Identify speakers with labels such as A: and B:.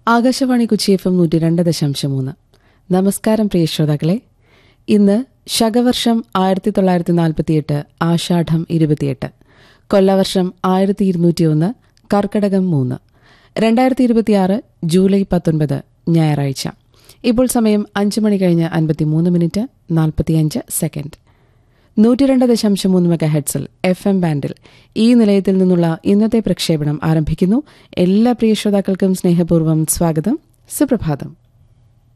A: Akashvani Kochi F M നൂറ്റി രണ്ട് ദശാംശം മൂന്ന് നമസ്കാരം പ്രിയ ശ്രോതാക്കളെ ഇന്ന് ശകവർഷം ആയിരത്തി തൊള്ളായിരത്തി നാൽപ്പത്തിയെട്ട് ആഷാഢം ഇരുപത്തിയെട്ട് കൊല്ലവർഷം ആയിരത്തി ഇരുന്നൂറ്റിയൊന്ന് കർക്കടകം മൂന്ന് രണ്ടായിരത്തി ഇരുപത്തിയാറ് ജൂലൈ പത്തൊൻപത് ഞായറാഴ്ച ഇപ്പോൾ സമയം അഞ്ച് മണി കഴിഞ്ഞ് അൻപത്തിമൂന്ന് മിനിറ്റ് നാൽപ്പത്തിയഞ്ച് സെക്കൻഡ് നൂറ്റിരണ്ട് ദശാംശം മൂന്ന് മെഗാ ഹെഡ്സിൽ എഫ് എം ബാൻഡിൽ ഈ നിലയത്തിൽ നിന്നുള്ള ഇന്നത്തെ പ്രക്ഷേപണം ആരംഭിക്കുന്നു എല്ലാ പ്രിയ ശ്രോതാക്കൾക്കും സ്നേഹപൂർവ്വം സ്വാഗതം സുപ്രഭാതം